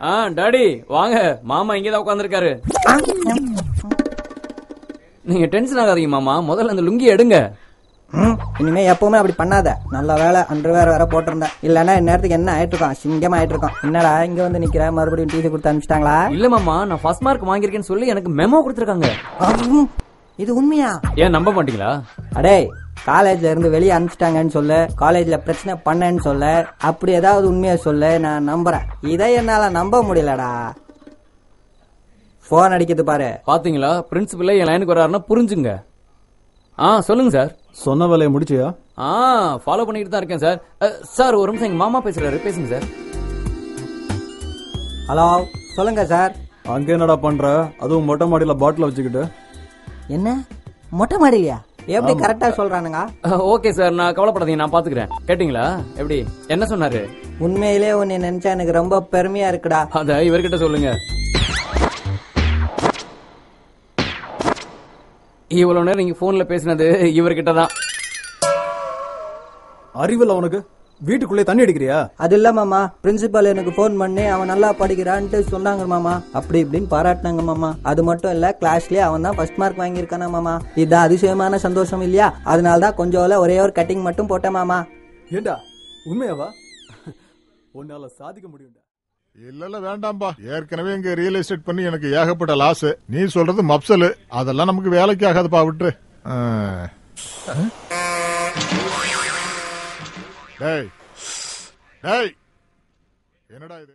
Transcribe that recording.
ஆ daddy வாங்க மாமா இங்கே தான் உட்காந்துருக்காரு நீங்க டென்ஷன் ஆகாதீங்க மாமா முதல்ல அந்த லுங்கி எடுங்க ம், இனிமே எப்பவுமே அப்படி பண்ணாத நல்ல வேலை அன்று வேற வேற போட்டிருந்தேன் இல்லன்னா இந்நேரத்துக்கு என்ன ஆயிட்டு இருக்கான் சிங்கமா ஆயிட்டு இருக்கான் என்னடா இங்க வந்து நிக்கிற மறுபடியும் டிசி கொடுத்து அனுப்பிச்சிட்டாங்களா இல்ல மாமா நான் ஃபர்ஸ்ட் மார்க் வாங்கியிருக்கேன்னு சொல்லி எனக்கு மெமோ கொடுத்துருக்காங்க அம், இது உண்மையா ஏன் நம்ப மாட்டீங்களா அடே காலேஜ்ல இருந்து வெளியே அனுப்பிச்சிட்டாங்கன்னு சொல்லு காலேஜ்ல பிரச்சனை பண்ணேன்னு சொல்ல அப்படி ஏதாவது உண்மையை சொல்லு நான் நம்புறேன் இதை என்னால நம்ப முடியலடா போன் அடிக்குது பாரு பாத்தீங்களா பிரின்சிபல் என் லைனுக்கு வராருன்னா புரிஞ்சுங்க ஆ சொல்லுங்க சார் சொன்ன வேலையை முடிச்சியா ஆ ஃபாலோ பண்ணிட்டு தான் இருக்கேன் சார் அ, சார் ஒரு நிமிஷம் எங்க மாமா பேசுறாரு பேசுங்க சார் ஹலோ சொல்லுங்க சார் அங்க என்னடா பண்ற அதுவும் மொட்டை மாடியில பாட்டில வச்சுக்கிட்டு என்ன மொட்டை மாடிலையா எப்படி கரெக்டா சொல்றானுங்க ஓகே சார் நான் கவலைப்படாதீங்க நான் பாத்துக்கிறேன் கேட்டிங்களா எப்படி என்ன சொன்னாரு உண்மையிலே உன்னை நினைச்சா எனக்கு ரொம்ப பெருமையா இருக்குடா அத இவர்கிட்ட சொல்லுங்க இவ்வளவு நேரம் நீங்க போன்ல பேசினது இவர்கிட்ட தான் அறிவில் அவனுக்கு வீட்டுக்குள்ளே தண்ணி அடிக்கிறியா அது இல்ல மாமா பிரின்சிபல் எனக்கு ஃபோன் பண்ணி அவன் நல்லா படிக்கிறான்ட்டு சொன்னாங்க மாமா அப்படி இப்படின்னு பாராட்டினாங்க மாமா அது மட்டும் இல்ல கிளாஸ்லயே அவன் தான் ஃபர்ஸ்ட் மார்க் வாங்கியிருக்கானா மாமா இதுதான் அதிசயமான சந்தோஷம் இல்லையா அதனால தான் கொஞ்சம் ஒரே ஒரு கட்டிங் மட்டும் போட்டேன் மாமா ஏண்டா உண்மையாவா உன்னால சாதிக்க முடியும்டா இல்ல இல்ல வேண்டாம்பா ஏற்கனவே இங்க ரியல் எஸ்டேட் பண்ணி எனக்கு ஏகப்பட்ட லாஸ் நீ சொல்றது மப்சலு அதெல்லாம் நமக்கு வேலைக்கு ஆகாதுப்பா விட்டுரு ஆ. டேய் டேய் என்னடா இது